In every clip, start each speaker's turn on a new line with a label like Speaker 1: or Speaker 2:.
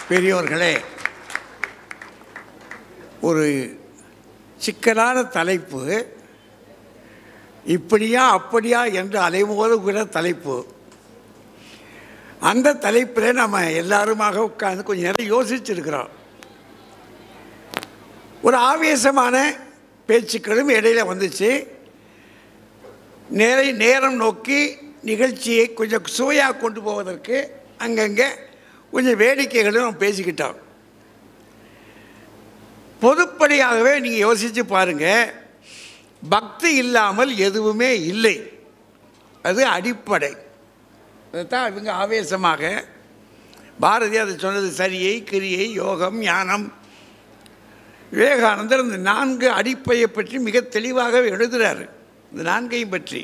Speaker 1: பெரியோர்களே ஒரு சிக்கலான தலைப்பு இப்படியா அப்படியா என்று அலைமோதுகிற தலைப்பு அந்த தலைப்பில் நம்ம எல்லாருமாக உட்கார்ந்து கொஞ்சம் நேரம் யோசிச்சிருக்கிறோம் ஒரு ஆவேசமான பேச்சுக்களும் இடையில வந்துச்சு நேரை நேரம் நோக்கி நிகழ்ச்சியை கொஞ்சம் சுவையாக கொண்டு போவதற்கு அங்கங்கே கொஞ்சம் வேடிக்கைகளும் நம்ம பேசிக்கிட்டோம் பொதுப்படியாகவே நீங்கள் யோசித்து பாருங்கள் பக்தி இல்லாமல் எதுவுமே இல்லை அது அடிப்படை அதுதான் இவங்க ஆவேசமாக பாரதி அதை சொன்னது சரியை கிரியை யோகம் ஞானம் விவேகானந்தர் இந்த நான்கு அடிப்பையை பற்றி மிக தெளிவாக எழுதுகிறார் இந்த நான்கையும் பற்றி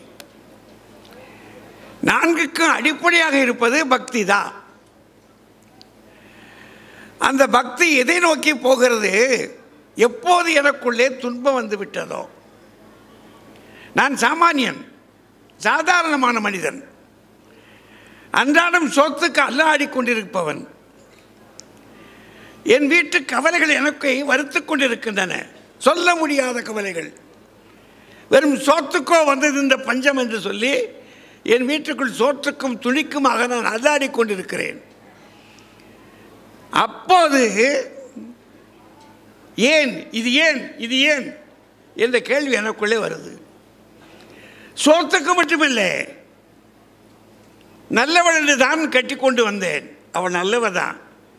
Speaker 1: நான்குக்கும் அடிப்படையாக இருப்பது பக்தி தான் அந்த பக்தி எதை நோக்கி போகிறது எப்போது எனக்குள்ளே துன்பம் வந்து விட்டதோ நான் சாமானியன் சாதாரணமான மனிதன் அன்றாடம் சொத்துக்கு அல்லாடி கொண்டிருப்பவன் என் வீட்டு கவலைகள் எனக்கு வருத்து கொண்டிருக்கின்றன சொல்ல முடியாத கவலைகள் வெறும் சோத்துக்கோ வந்தது இந்த பஞ்சம் என்று சொல்லி என் வீட்டுக்குள் சோற்றுக்கும் துணிக்குமாக நான் அல்லாடி கொண்டிருக்கிறேன் அப்போது ஏன் இது ஏன் இது ஏன் என்ற கேள்வி எனக்குள்ளே வருது சோத்துக்கு மட்டுமில்லை நல்லவள் என்று தான் கட்டி கொண்டு வந்தேன் அவள் நல்லவ தான்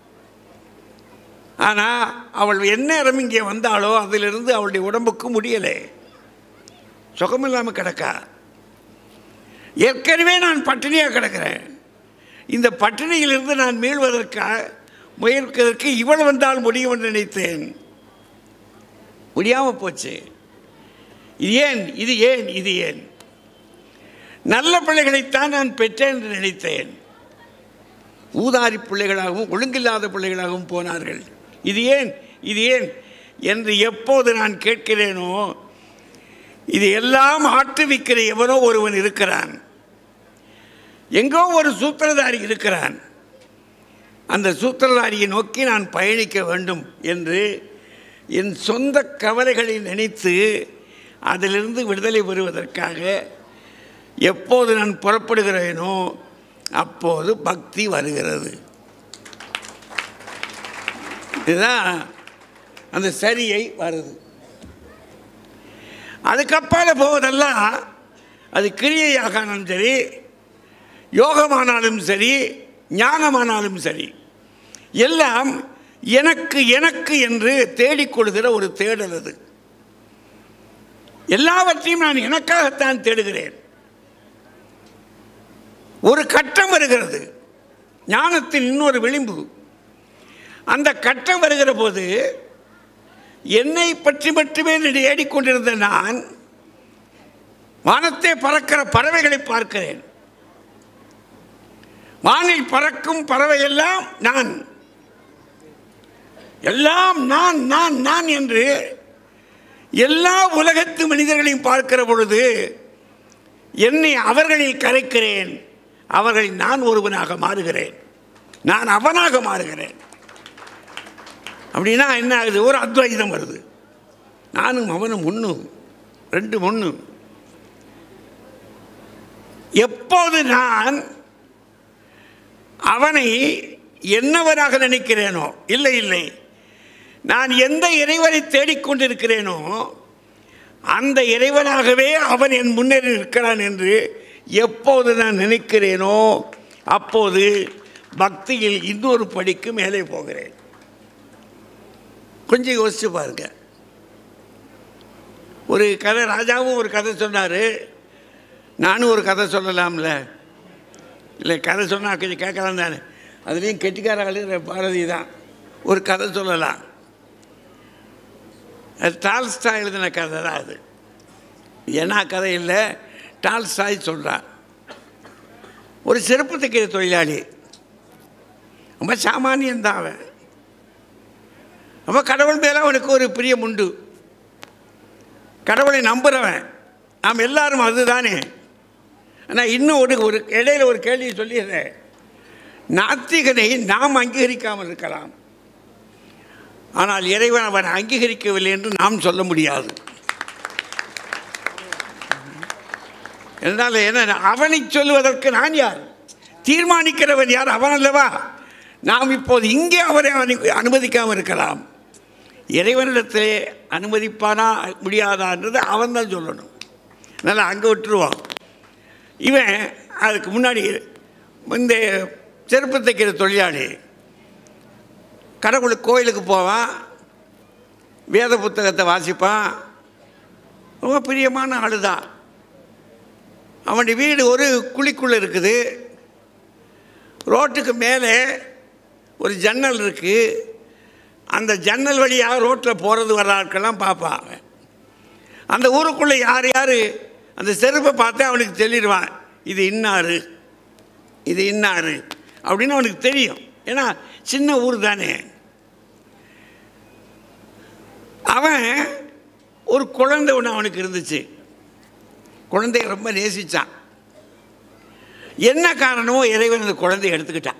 Speaker 1: ஆனால் அவள் எந்நேரம் இங்கே வந்தாளோ அதிலிருந்து அவளுடைய உடம்புக்கு முடியலை சுகமில்லாமல் கிடக்கா ஏற்கனவே நான் பட்டினியாக கிடக்கிறேன் இந்த பட்டினியிலிருந்து நான் மீள்வதற்காக முயற்கிறதற்கு இவள் வந்தால் முடியும் என்று நினைத்தேன் முடியாமல் போச்சு இது ஏன் இது ஏன் இது ஏன் நல்ல பிள்ளைகளைத்தான் நான் பெற்றேன் என்று நினைத்தேன் ஊதாரி பிள்ளைகளாகவும் ஒழுங்கில்லாத பிள்ளைகளாகவும் போனார்கள் இது ஏன் இது ஏன் என்று எப்போது நான் கேட்கிறேனோ இது எல்லாம் ஆட்டுவிக்கிற எவனோ ஒருவன் இருக்கிறான் எங்கோ ஒரு சூத்திரதாரி இருக்கிறான் அந்த சூத்திரதாரியை நோக்கி நான் பயணிக்க வேண்டும் என்று என் சொந்த கவலைகளை நினைத்து அதிலிருந்து விடுதலை பெறுவதற்காக எப்போது நான் புறப்படுகிறேனோ அப்போது பக்தி வருகிறது இதுதான் அந்த சரியை வருது அதுக்கப்பால போவதெல்லாம் அது கிரியையாகானாலும் சரி யோகமானாலும் சரி ஞானமானாலும் சரி எல்லாம் எனக்கு எனக்கு என்று தேடிக்கொள்கிற ஒரு தேடல் அது எல்லாவற்றையும் நான் எனக்காகத்தான் தேடுகிறேன் ஒரு கட்டம் வருகிறது ஞானத்தின் இன்னொரு விளிம்பு அந்த கட்டம் வருகிற போது என்னை பற்றி மட்டுமே தேடிக்கொண்டிருந்த நான் வானத்தை பறக்கிற பறவைகளை பார்க்கிறேன் வானில் பறக்கும் பறவை எல்லாம் நான் எல்லாம் நான் நான் நான் என்று எல்லா உலகத்து மனிதர்களையும் பார்க்கிற பொழுது என்னை அவர்களில் கரைக்கிறேன் அவர்களில் நான் ஒருவனாக மாறுகிறேன் நான் அவனாக மாறுகிறேன் அப்படின்னா என்ன ஆகுது ஒரு அத்வைதம் வருது நானும் அவனும் ஒன்று ரெண்டு ஒன்று எப்போது நான் அவனை என்னவராக நினைக்கிறேனோ இல்லை இல்லை நான் எந்த இறைவனை தேடிக்கொண்டிருக்கிறேனோ அந்த இறைவனாகவே அவன் என் முன்னேறி இருக்கிறான் என்று எப்போது நான் நினைக்கிறேனோ அப்போது பக்தியில் இன்னொரு படிக்கு மேலே போகிறேன் கொஞ்சம் யோசிச்சு பாருங்க ஒரு கதை ராஜாவும் ஒரு கதை சொன்னார் நானும் ஒரு கதை சொல்லலாம்ல இல்லை கதை சொன்னால் கொஞ்சம் கேட்கலாம் தானே அதுலேயும் கெட்டிக்கார ஆளு பாரதி தான் ஒரு கதை சொல்லலாம் அது டால்ஸ்டா எழுதின கதை தான் அது ஏன்னா கதை இல்லை டால்ஸ்டாய் சொல்கிறான் ஒரு செருப்பு தைக்கிற தொழிலாளி ரொம்ப சாமானியந்தான் அவன் ரொம்ப கடவுள் மேலே அவனுக்கு ஒரு பிரியம் உண்டு கடவுளை நம்புகிறவன் நாம் எல்லாரும் அதுதானே ஆனால் இன்னும் ஒரு ஒரு இடையில ஒரு கேள்வி சொல்லிடுறேன் நாத்திகனை நாம் அங்கீகரிக்காமல் இருக்கலாம் ஆனால் இறைவன் அவன் அங்கீகரிக்கவில்லை என்று நாம் சொல்ல முடியாது என்னால் என்ன அவனை சொல்லுவதற்கு நான் யார் தீர்மானிக்கிறவன் யார் அவன் அல்லவா நாம் இப்போது இங்கே அவரை அனு- அனுமதிக்காமல் இருக்கலாம் இறைவனிடத்திலே அனுமதிப்பானா முடியாதான்றது அவன் தான் சொல்லணும் நல்லா அங்கே விட்டுருவான் இவன் அதுக்கு முன்னாடி இந்த செருப்பு தைக்கிற தொழிலாளி கடவுளுக்கு கோயிலுக்கு போவான் வேத புத்தகத்தை வாசிப்பான் ரொம்ப பிரியமான ஆளு தான் அவனுடைய வீடு ஒரு குழிக்குள்ளே இருக்குது ரோட்டுக்கு மேலே ஒரு ஜன்னல் இருக்குது அந்த ஜன்னல் வழியாக ரோட்டில் போகிறது வர்ற ஆட்கள்லாம் பார்ப்பான் அவன். அந்த ஊருக்குள்ளே யார் யார் அந்த செருப்பை பார்த்து அவனுக்கு சொல்லிடுவான் இது இன்னாரு இது இன்னாரு அப்படின்னு அவனுக்கு தெரியும் ஏன்னா சின்ன ஊர் தானே அவன் ஒரு குழந்தை ஒன்று அவனுக்கு இருந்துச்சு குழந்தைய ரொம்ப நேசிச்சான் என்ன காரணமோ இறைவன் அந்த குழந்தைய எடுத்துக்கிட்டான்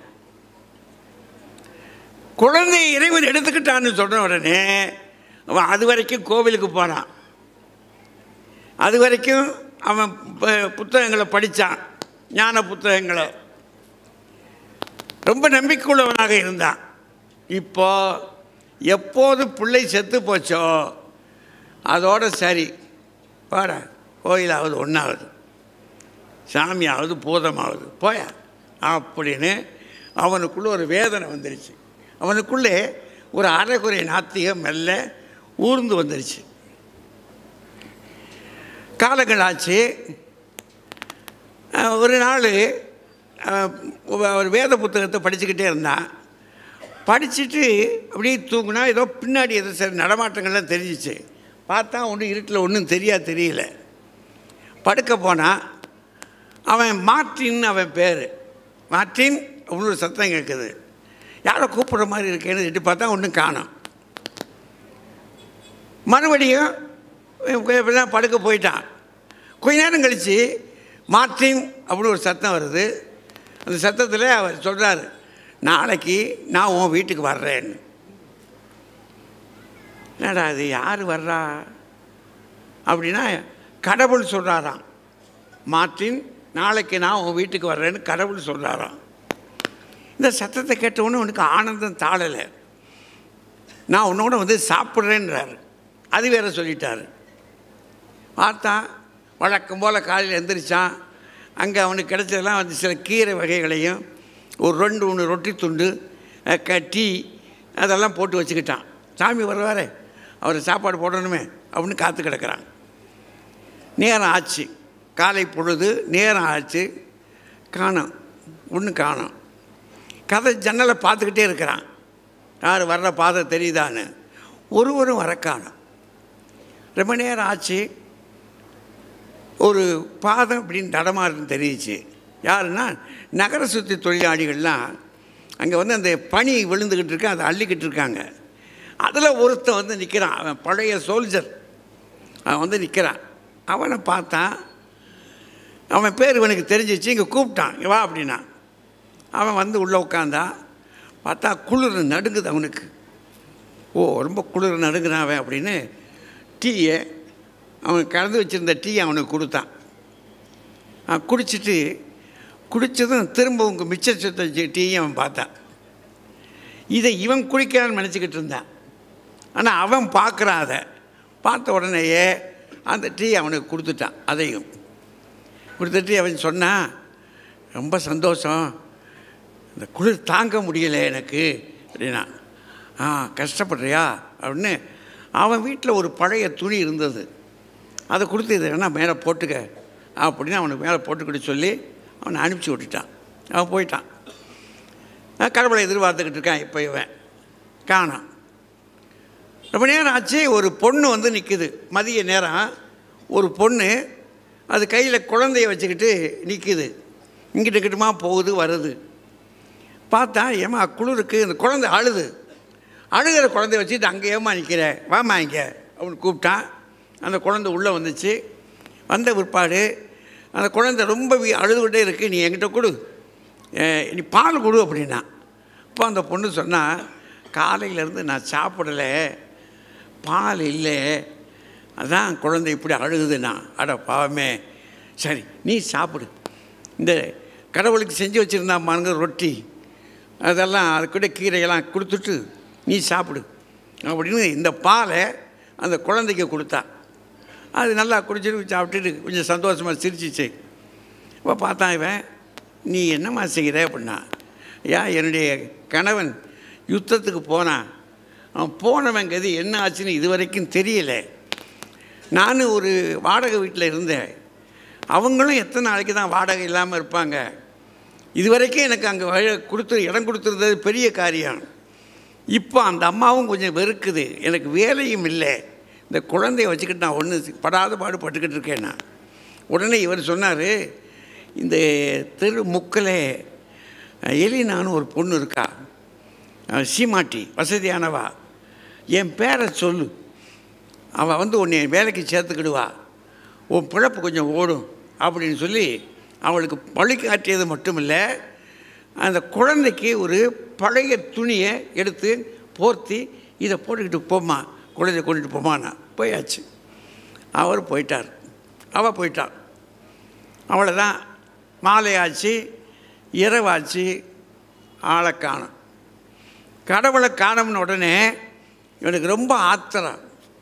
Speaker 1: குழந்தையை இறைவன் எடுத்துக்கிட்டான்னு சொன்ன உடனே அவன் அது வரைக்கும் கோவிலுக்கு போனான் அது வரைக்கும் அவன் ப- புத்தகங்களை படித்தான் ஞான புத்தகங்களை ரொம்ப நம்பிக்கையுள்ளவனாக இருந்தான் இப்போ எப்போது பிள்ளை செத்து போச்சோ அதோட சரி வாடா கோயிலாவது ஒன்றாவது சாமியாவது பூதமாவது போயா அப்படின்னு அவனுக்குள்ளே ஒரு வேதனை வந்துருச்சு அவனுக்குள்ளே ஒரு அரைகுறை நாத்திகம் மெல்ல ஊர்ந்து வந்துருச்சு காலங்கள் ஆச்சு அஹ் ஒரு நாள் ஒரு வேத புத்தகத்தை படிச்சுக்கிட்டே இருந்தான் படிச்சுட்டு அப்படியே தூங்குனா ஏதோ பின்னாடி ஏதோ சரி நடமாட்டங்கள்லாம் தெரிஞ்சிச்சு பார்த்தா ஒன்றும் இருட்டில் ஒன்றும் தெரியா தெரியல படுக்க போனான் அவன் மார்ட்டின் அவன் பேர் மார்ட்டின் அப்படின்னு ஒரு சத்தம் கேட்குது யாரோ கூப்பிட்ற மாதிரி இருக்கேன்னு எட்டி பார்த்தா ஒன்றும் காணோம் மறுபடியும் இப்படிதான் படுக்க போயிட்டான் கொஞ்ச நேரம் கழித்து மார்ட்டின் அப்படின்னு ஒரு சத்தம் வருது அந்த சத்தத்தில் அவர் சொல்கிறார் நாளைக்கு நான் உன் வீட்டுக்கு வர்றேன்னு என்னடா அது யார் வர்றா அப்படின்னா கடவுள் சொல்கிறாராம் மார்ட்டின் நாளைக்கு நான் உன் வீட்டுக்கு வர்றேன்னு கடவுள் சொல்கிறாராம் இந்த சத்தத்தை கேட்டவுடனே உனக்கு ஆனந்தம் தாழலை நான் உன்னோட வந்து சாப்பிட்றேன்றார் அது வேற சொல்லிட்டார் பார்த்தான் வழக்கம் போல் காலையில் எந்திரிச்சான் அங்கே அவனுக்கு கிடைச்சதெல்லாம் வந்து சில கீரை வகைகளையும் ஒரு ரெண்டு மூணு ரொட்டி துண்டு அஹ், க- டீ அதெல்லாம் போட்டு வச்சுக்கிட்டான் சாமி வருவாரே அவர் சாப்பாடு போடணுமே அப்படின்னு காத்து கிடக்கிறான் நேரம் ஆச்சு காலை பொழுது நேரம் ஆச்சு காணோம் ஒன்று காணோம் கதை ஜன்னலை பார்த்துக்கிட்டே இருக்கிறான் யார் வர்ற பாதை தெரியுதான்னு ஒருவரும் வர காணோம் ரொம்ப நேரம் ஆச்சு ஒரு பாதம் அப்படின்னு நடமாறுன்னு தெரியுச்சு யாருன்னா நகர சுற்றி தொழிலாளிகள்லாம் அங்கே வந்து அந்த பனி விழுந்துக்கிட்டு இருக்கு அதை அள்ளிக்கிட்டு இருக்காங்க அதில் ஒருத்தன் வந்து நிற்கிறான் அவன் பழைய சோல்ஜர் அவன் வந்து நிற்கிறான் அவனை பார்த்தான் அவன் பேர் இவனுக்கு தெரிஞ்சிச்சு இங்கே கூப்பிட்டான் இங்க வா அப்படின்னா அவன் வந்து உள்ளே உட்காந்தான் பார்த்தா குளிர் நடுங்குது அவனுக்கு ஓ ரொம்ப குளிர் நடுங்குறான் அவன் அப்படின்னு டீயை அவன் கலந்து வச்சுருந்த டீ அவனுக்கு கொடுத்தான் அவன் குடிச்சிட்டு குடித்ததும் திரும்ப உங்கள் மிச்ச சுத்த டீயும் அவன் பார்த்தான் இதை இவன் குடிக்கிறான்னு நினச்சிக்கிட்டு இருந்தான் ஆனால் அவன் பார்க்குறான் அதை பார்த்த உடனேயே அந்த டீ அவனுக்கு கொடுத்துட்டான் அதையும் கொடுத்துட்டு அவன் சொன்னான் ரொம்ப சந்தோஷம் இந்த குளிர் தாங்க முடியலை எனக்கு அப்படின்னா ஆ கஷ்டப்படுறியா அப்படின்னு அவன் வீட்டில் ஒரு பழைய துணி இருந்தது அதை கொடுத்து இதை வேணா மேலே போட்டுக்க அப்படின்னு அவனுக்கு மேலே போட்டுக்கிட்டு சொல்லி அவனை அனுப்பிச்சி விட்டுட்டான் அவன் போயிட்டான் நான் கடவுளை எதிர்பார்த்துக்கிட்டு இருக்கான் இப்போ இவன் காணோம் ரொம்ப நேரம் ஆச்சு ஒரு பொண்ணு வந்து நிற்குது மதிய நேரம் ஒரு பொண்ணு அது கையில் குழந்தைய வச்சுக்கிட்டு நிற்குது இங்கிட்டு கிட்டுமா போகுது வருது பார்த்தா ஏமா குளிருக்கு இந்த குழந்தை அழுது அழுகிற குழந்தைய வச்சுட்டு அங்கே ஏமா நிற்கிற வாமா இங்கே அப்படின்னு கூப்பிட்டான் அந்த குழந்தை உள்ளே வந்துச்சு வந்த பிற்பாடு அந்த குழந்தை ரொம்ப வீ- அழுதுகிட்டே இருக்கு நீ என்கிட்ட கொடு "அஹ், நீ பால் கொடு அப்படின்னா இப்போ அந்த பொண்ணு சொன்னால் காலையிலேருந்து நான் சாப்பிடலை பால் இல்லை அதான் குழந்தை இப்படி அழுகுதுண்ணா அட பாவமே சரி நீ சாப்பிடு இந்த கடவுளுக்கு செஞ்சு வச்சுருந்தாம்மாங்க ரொட்டி அதெல்லாம் அது கூட கீரையெல்லாம் கொடுத்துட்டு நீ சாப்பிடு அப்படின்னு இந்த பாலை அந்த குழந்தைக்கு கொடுத்தா அது நல்லா குடிச்சிட்டு சாப்பிட்டுட்டு கொஞ்சம் சந்தோஷமாக சிரிச்சிச்சு இப்போ பார்த்தான் இவன் நீ என்னம்மா செய்கிற அப்படின்னா ஐயா என்னுடைய கணவன் யுத்தத்துக்கு போனான் அவன் போனவன் கதி என்ன ஆச்சுன்னு இது வரைக்கும் தெரியல நான் ஒரு வாடகை வீட்டில் இருந்தேன் அவங்களும் எத்தனை நாளைக்கு தான் வாடகை இல்லாமல் இருப்பாங்க இது வரைக்கும் எனக்கு அங்கே வழி கொடுத்து இடம் கொடுத்துருந்தது பெரிய காரியம் இப்போ அந்த அம்மாவும் கொஞ்சம் வெறுக்குது எனக்கு வேலையும் இல்லை இந்த குழந்தைய வச்சுக்கிட்டு நான் ஒன்று படாத பாடு பட்டுக்கிட்டு இருக்கேன் நான் உடனே இவர் சொன்னார் இந்த தெரு முக்கில் எலினான்னு ஒரு பொண்ணு இருக்கா அஹ் சீமாட்டி வசதியானவா என் பேரை சொல்லு அவள் வந்து உன்னை வேலைக்கு சேர்த்துக்கிடுவா உன் பிழப்பு கொஞ்சம் ஓடும் அப்படின்னு சொல்லி அவளுக்கு பழி காட்டியது மட்டும் இல்லை அந்த குழந்தைக்கு ஒரு பழைய துணியை எடுத்து போர்த்தி இதை போட்டுக்கிட்டு போம்மா குழந்தைய கொண்டுட்டு போமாண்ணா போயாச்சு அவர் போயிட்டார் அவள் போயிட்டாள் அவ்வளோதான் மாலை ஆச்சு இரவாச்சு ஆளை காணும் கடவுளை காணோம்னு உடனே இவனுக்கு ரொம்ப ஆத்திரம்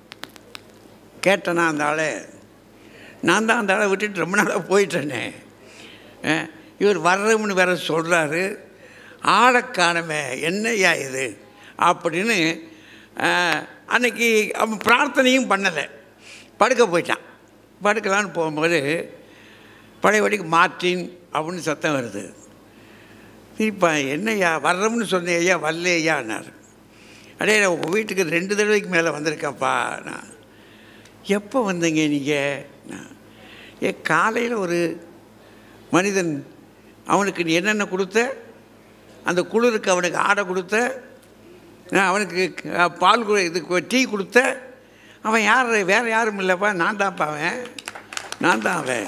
Speaker 1: கேட்டேனா அந்த ஆளை நான் தான் அந்த ஆளை விட்டுட்டு ரொம்ப நாளாக போயிட்டேனே அஹ், இவர் வர்றோம்னு வேற சொல்கிறாரு ஆளை காணமே என்னய்யா இது அப்படின்னு அஹ், அன்னைக்கு அவன் பிரார்த்தனையும் பண்ணலை படுக்க போயிட்டான் படுக்கலான்னு போகும்போது பழையபடிக்கு மார்ட்டின் அப்படின்னு சத்தம் வருது திருப்பா என்னய்யா வர்றோம்னு சொன்னேன் ஐயா வரலையான்னார் அடே நான் உங்கள் வீட்டுக்கு ரெண்டு தடவைக்கு மேலே வந்திருக்கேன்ப்பா நான் எப்போ வந்தீங்க நீங்கள் நான் ஏ காலையில் ஒரு மனிதன் அவனுக்கு நீ என்னென்ன கொடுத்த அந்த குளிருக்கு அவனுக்கு ஆடை கொடுத்த நான் அவனுக்கு க- பால் கு- இது கு- டீ கொடுத்த அவன் யார் வேறு யாரும் இல்லைப்பா நான் தான்ப்பா அவன் நான் தான் அவன்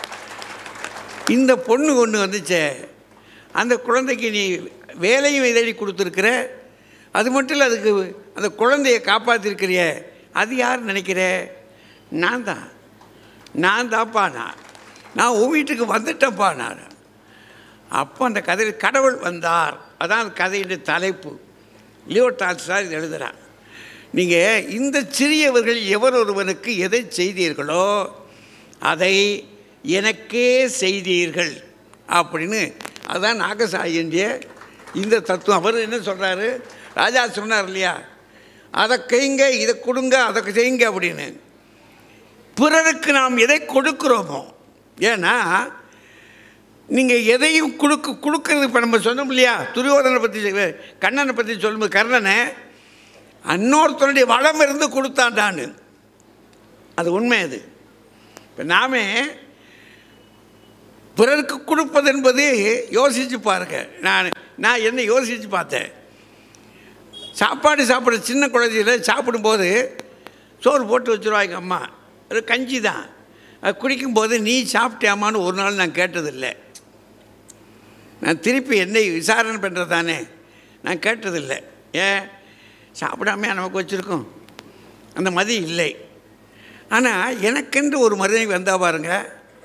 Speaker 1: இந்த பொண்ணு ஒன்று வந்துச்சே அந்த குழந்தைக்கு நீ வேலையும் இதழி கொடுத்துருக்குற அது மட்டும் இல்லை அதுக்கு அந்த குழந்தைய காப்பாற்றிருக்கிறிய அது யார் நினைக்கிற நான் தான் நான் தான்ப்பா நான் நான் உன் வீட்டுக்கு வந்துட்டேன்ப்பா நான் அப்போ அந்த கதையில் கடவுள் வந்தார் அதான் அந்த கதையின் தலைப்பு லியோ டால்ஸ்டார் இது எழுதுகிறார் நீங்கள் இந்த சிறியவர்கள் எவர் ஒருவனுக்கு எதை செய்தீர்களோ அதை எனக்கே செய்தீர்கள் அப்படின்னு அதுதான் நாகசாயின்றிய இந்த தத்துவம் அவர் என்ன சொல்கிறாரு ராஜா சொன்னார் இல்லையா அதை கைங்க இதை கொடுங்க அதை செய்யுங்க அப்படின்னு பிறருக்கு நாம் எதை கொடுக்குறோமோ ஏன்னா நீங்கள் எதையும் கொடுக்க கொடுக்கறது இப்போ நம்ம சொன்னோம் இல்லையா துரியோதனை பற்றி கண்ணனை பற்றி சொல்லும்போது கர்ணனை அன்னொருத்தனுடைய வளம் இருந்து கொடுத்தாண்டான்னு அது உண்மை அது இப்போ நாமே பிறருக்கு கொடுப்பது என்பது யோசித்து பாருங்க நான் நான் என்ன யோசித்து பார்த்தேன் சாப்பாடு சாப்பிட்ற சின்ன குழந்தையில சாப்பிடும்போது சோறு போட்டு வச்சுருவாங்க அம்மா ஒரு கஞ்சி தான் அது குடிக்கும்போது நீ சாப்பிட்டியாமான்னு ஒரு நாள் நான் கேட்டதில்லை நான் திருப்பி என்னை விசாரணை பண்ணுறது தானே நான் கேட்டதில்லை ஏன் சாப்பிடாமையா நமக்கு வச்சுருக்கோம் அந்த மதி இல்லை ஆனால் எனக்கென்று ஒரு மருதை வந்தா பாருங்க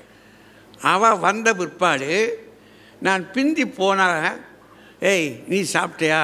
Speaker 1: அவள் வந்த பிற்பாடு நான் பிந்தி போனா ஏய் நீ சாப்பிட்டியா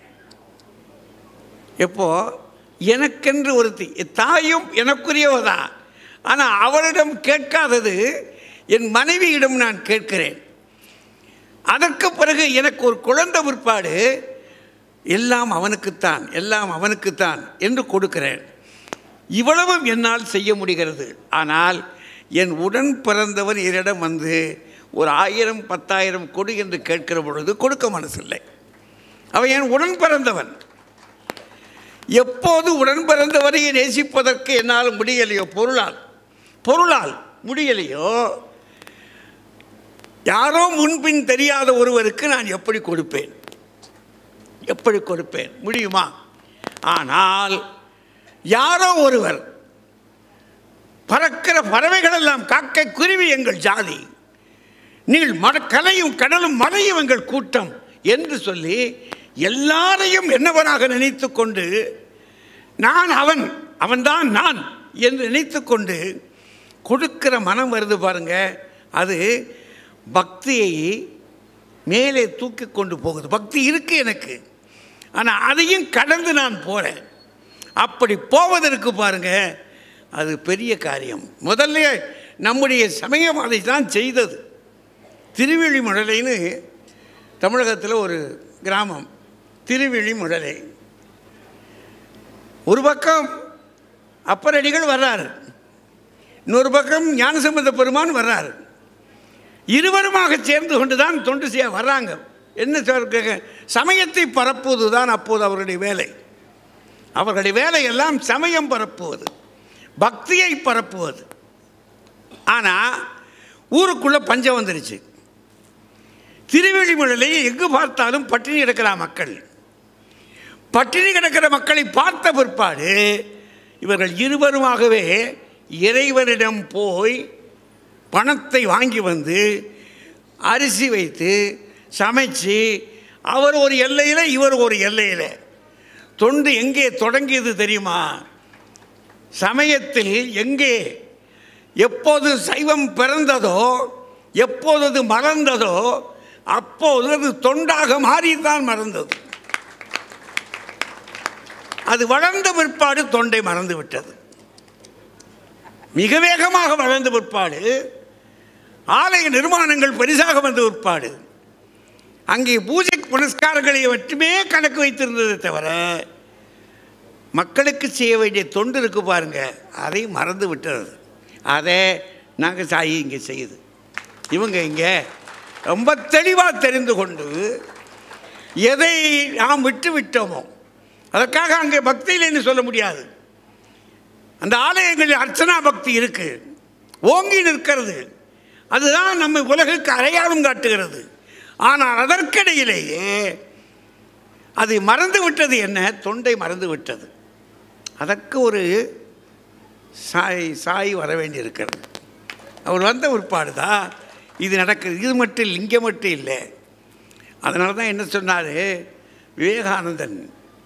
Speaker 1: எப்போ எனக்கென்று ஒருத்தி தாயும் எனக்குரியவ தான் ஆனால் அவளிடம் கேட்காதது என் மனைவியிடம் நான் கேட்கிறேன் அதற்கு பிறகு எனக்கு ஒரு குழந்தை பிற்பாடு எல்லாம் அவனுக்குத்தான் எல்லாம் அவனுக்குத்தான் என்று கொடுக்கிறேன் இவ்வளவும் என்னால் செய்ய முடிகிறது ஆனால் என் உடன் பிறந்தவன் என்னிடம் வந்து ஒரு ஆயிரம் பத்தாயிரம் கொடு என்று கேட்கிற பொழுது கொடுக்க மனசில்லை அவன் என் உடன் பிறந்தவன் எப்போது உடன் பிறந்தவரை நேசிப்பதற்கு என்னால் முடியலையோ பொருளால் பொருளால் முடியலையோ யாரோ முன்பின் தெரியாத ஒருவருக்கு நான் எப்படி கொடுப்பேன் எப்படி கொடுப்பேன் முடியுமா ஆனால் யாரோ ஒருவர் பறக்கிற பறவைகளெல்லாம் காக்கை குருவி எங்கள் ஜாதி நீங்கள் மட கலையும் கடலும் மலையும் எங்கள் கூட்டம் என்று சொல்லி எல்லாரையும் என்னவனாக நினைத்து கொண்டு நான் அவன் அவன்தான் நான் என்று நினைத்து கொண்டு கொடுக்கிற மனம் வருது பாருங்க அது பக்தியை மேலே தூக்கி கொண்டு போகுது பக்தி இருக்கு எனக்கு ஆனால் அதையும் கடந்து நான் போகிறேன் அப்படி போவதற்கு பாருங்க அது பெரிய காரியம் முதல்ல நம்முடைய சமயம் அதை தான் செய்தது திருவிழிமுழலைன்னு தமிழகத்தில் ஒரு கிராமம் திருவிழிமுழலை ஒரு பக்கம் அப்பரடிகள் வர்றாரு இன்னொரு பக்கம் ஞானசம்பந்த பெருமான் வர்றாரு இருவருமாக சேர்ந்து கொண்டு தான் தொண்டு செய்ய வர்றாங்க என்ன சொல்ற சமயத்தை பரப்புவது தான் அப்போது அவருடைய வேலை அவர்களுடைய வேலை எல்லாம் சமயம் பரப்புவது பக்தியை பரப்புவது ஆனால் ஊருக்குள்ளே பஞ்சம் வந்துருச்சு திருவெளிமலையில் எங்கு பார்த்தாலும் பட்டினி கிடக்கிற மக்கள் பட்டினி கிடக்கிற மக்களை பார்த்த பிற்பாடு இவர்கள் இருவருமாகவே இறைவனிடம் போய் பணத்தை வாங்கி வந்து அரிசி வைத்து சமைச்சு அவர் ஒரு எல்லையில் இவர் ஒரு எல்லையில் தொண்டு எங்கே தொடங்கியது தெரியுமா சமயத்தில் எங்கே எப்போது சைவம் பிறந்ததோ எப்போது அது மறந்ததோ அப்போது அது தொண்டாக மாறித்தான் மறந்தது அது வளர்ந்த பிற்பாடு தொண்டை மறந்து விட்டது மிக வேகமாக வளர்ந்த பிற்பாடு ஆலய நிர்மாணங்கள் பெரிசாக வந்த பிற்பாடு அங்கே பூஜை புனஸ்காரங்களை மட்டுமே கணக்கு வைத்திருந்ததை தவிர மக்களுக்கு செய்ய வேண்டிய தொண்டு இருக்கு பாருங்க அதை மறந்து விட்டது அதை நாங்கள் சாயி இங்கே செய்யுது இவங்க இங்கே ரொம்ப தெளிவாக தெரிந்து கொண்டு எதை நாம் விட்டு விட்டோமோ அதற்காக அங்கே பக்தியில்னு சொல்ல முடியாது அந்த ஆலயங்களில் அர்ச்சனா பக்தி இருக்கு ஓங்கி நிற்கிறது அதுதான் நம்ம உலகுக்கு அடையாளம் காட்டுகிறது ஆனால் அதற்கிடையிலேயே அது மறந்து விட்டது என்ன தொண்டை மறந்து விட்டது அதற்கு ஒரு சாய் சாய் வர வேண்டி இருக்கிறது அவர் வந்த உட்பாடு தான் இது நடக்குது இது மட்டும் இல்லை இங்கே மட்டும் இல்லை அதனால தான் என்ன சொன்னார் விவேகானந்தன்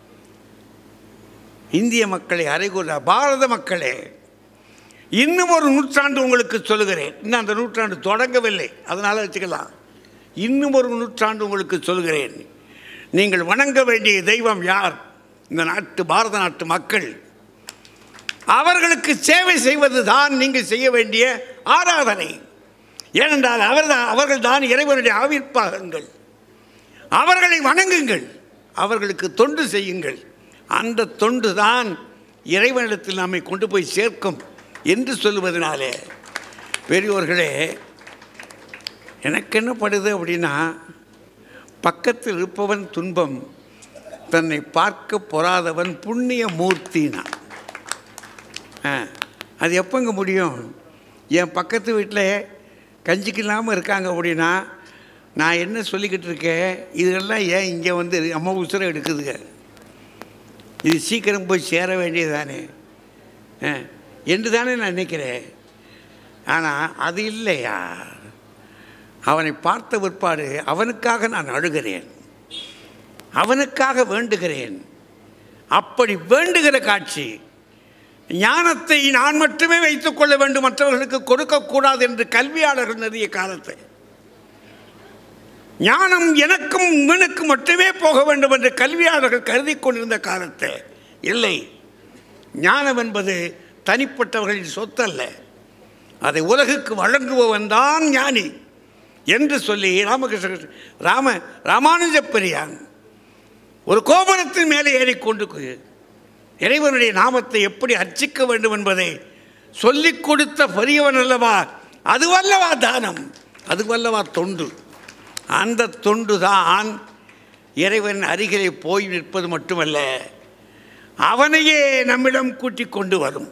Speaker 1: இந்திய மக்களை அறைகூற பாரத மக்களே இன்னும் ஒரு நூற்றாண்டு உங்களுக்கு சொல்லுகிறேன் இன்னும் அந்த நூற்றாண்டு தொடங்கவில்லை அதனால் வச்சுக்கலாம் இன்னும் ஒரு நூற்றாண்டு உங்களுக்கு சொல்கிறேன் நீங்கள் வணங்க வேண்டிய தெய்வம் யார் இந்த நாட்டு பாரத நாட்டு மக்கள் அவர்களுக்கு சேவை செய்வது தான் நீங்கள் செய்ய வேண்டிய ஆராதனை ஏனென்றால் அவர் தான் அவர்கள் தான் இறைவனுடைய ஆவிர்ப்பாகங்கள் அவர்களை வணங்குங்கள் அவர்களுக்கு தொண்டு செய்யுங்கள் அந்த தொண்டு தான் இறைவனிடத்தில் நம்மை கொண்டு போய் சேர்க்கும் என்று சொல்லுவதனாலே பெரியோர்களே எனக்கு என்ன படுது அப்படின்னா பக்கத்தில் இருப்பவன் துன்பம் தன்னை பார்க்க பொறாதவன் புண்ணிய மூர்த்தினா ஆ, அது எப்போங்க முடியும் என் பக்கத்து வீட்டில் கஞ்சிக்கு இல்லாமல் இருக்காங்க அப்படின்னா நான் என்ன சொல்லிக்கிட்டு இருக்கேன் இதெல்லாம் ஏன் இங்கே வந்து அம்மா உசுரை எடுக்குதுங்க இது சீக்கிரம் போய் சேர வேண்டியதானே ஆ, என்று தானே நான் நினைக்கிறேன் ஆனால் அது இல்லையா அவனை பார்த்த பிற்பாடு அவனுக்காக நான் அழுகிறேன் அவனுக்காக வேண்டுகிறேன் அப்படி வேண்டுகிற காட்சி ஞானத்தை நான் மட்டுமே வைத்துக்கொள்ள வேண்டும் மற்றவர்களுக்கு கொடுக்கக்கூடாது என்று கல்வியாளர்கள் நிறைய காலத்தை ஞானம் எனக்கும் இவனுக்கு மட்டுமே போக வேண்டும் என்று கல்வியாளர்கள் கருதி கொண்டிருந்த காலத்தை இல்லை ஞானம் என்பது தனிப்பட்டவர்களின் சொத்தல்ல அதை உலகுக்கு வழங்குபவன் தான் ஞானி என்று சொல்லி ராமகிருஷ்ண ராம ராமானுஜ பெரியான் ஒரு கோபுரத்தின் மேலே ஏறிக்கொண்டு இறைவனுடைய நாமத்தை எப்படி அர்ச்சிக்க வேண்டும் என்பதை சொல்லிக் கொடுத்த பெரியவன் அல்லவா அதுவல்லவா தானம் அதுவல்லவா தொண்டு அந்த தொண்டு தான் இறைவன் அருகிலே போய் நிற்பது மட்டுமல்ல அவனையே நம்மிடம் கூட்டிக் கொண்டு வரும்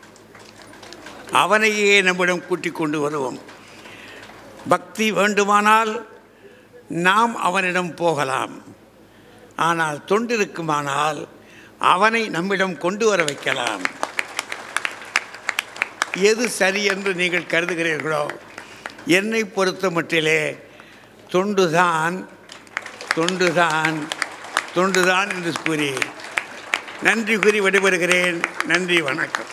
Speaker 1: அவனையே நம்மிடம் கூட்டிக் கொண்டு வருவோம் பக்தி வேண்டுமானால் நாம் அவனிடம் போகலாம் ஆனால் தொண்டிருக்குமானால் அவனை நம்மிடம் கொண்டு வர வைக்கலாம் எது சரி என்று நீங்கள் கருதுகிறீர்களோ என்னை பொறுத்த மட்டிலே தொண்டுதான் தொண்டுதான் தொண்டுதான் என்று கூறி நன்றி கூறி விடைபெறுகிறேன் நன்றி வணக்கம்